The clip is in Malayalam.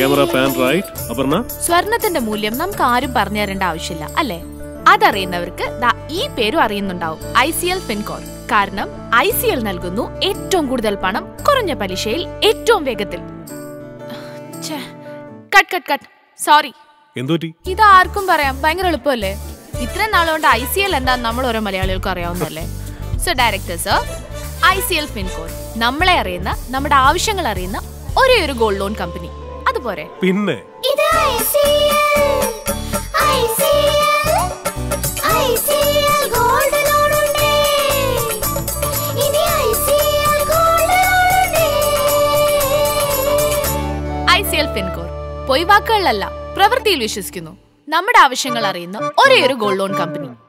ക്യാമറ പാൻ റൈറ്റ് അപർണ സ്വർണത്തിന്റെ മൂല്യം നമുക്ക് ആരും പറഞ്ഞു തരേണ്ട ആവശ്യമില്ല അല്ലേ അതറിയുന്നവർക്ക് ദാ ഈ പേരും അറിയുന്നുണ്ടാവും ഐ സി എൽ ഫിൻകോർ കാരണം ഐ സി എൽ നൽകുന്നു ഏറ്റവും കൂടുതൽ പണം കുറഞ്ഞ പലിശയിൽ ഏറ്റവും വേഗത്തിൽ ഛേ, കട്ട് കട്ട് കട്ട് സോറി എന്തുപറ്റി ഇത് ആർക്കും പറയാം ഭയങ്കര എളുപ്പമല്ലേ ഇത്രയും നാളുകൊണ്ട് ഐ സി എൽ എന്താന്ന് നമ്മൾ ഓരോ മലയാളികൾക്കും അറിയാവുന്നല്ലേ so directors I C L Fincorp നമ്മളെ അറിയുന്ന നമ്മുടെ ആവശ്യങ്ങൾ അറിയുന്ന ഒരേ ഒരു ഗോൾഡ് ലോൺ കമ്പനി അതുപോരെ പിന്നെ ഇത് ICL, ICL, ICL gold loan ഉണ്ട്. ഇനി ICL gold loan ഉണ്ട്. ഐ സി എൽ ഫിൻകോർ പൊയ് വാക്കുകളിലല്ല പ്രവൃത്തിയിൽ വിശ്വസിക്കുന്നു നമ്മുടെ ആവശ്യങ്ങൾ അറിയുന്ന ഒരേ ഒരു ഗോൾഡ് ലോൺ കമ്പനി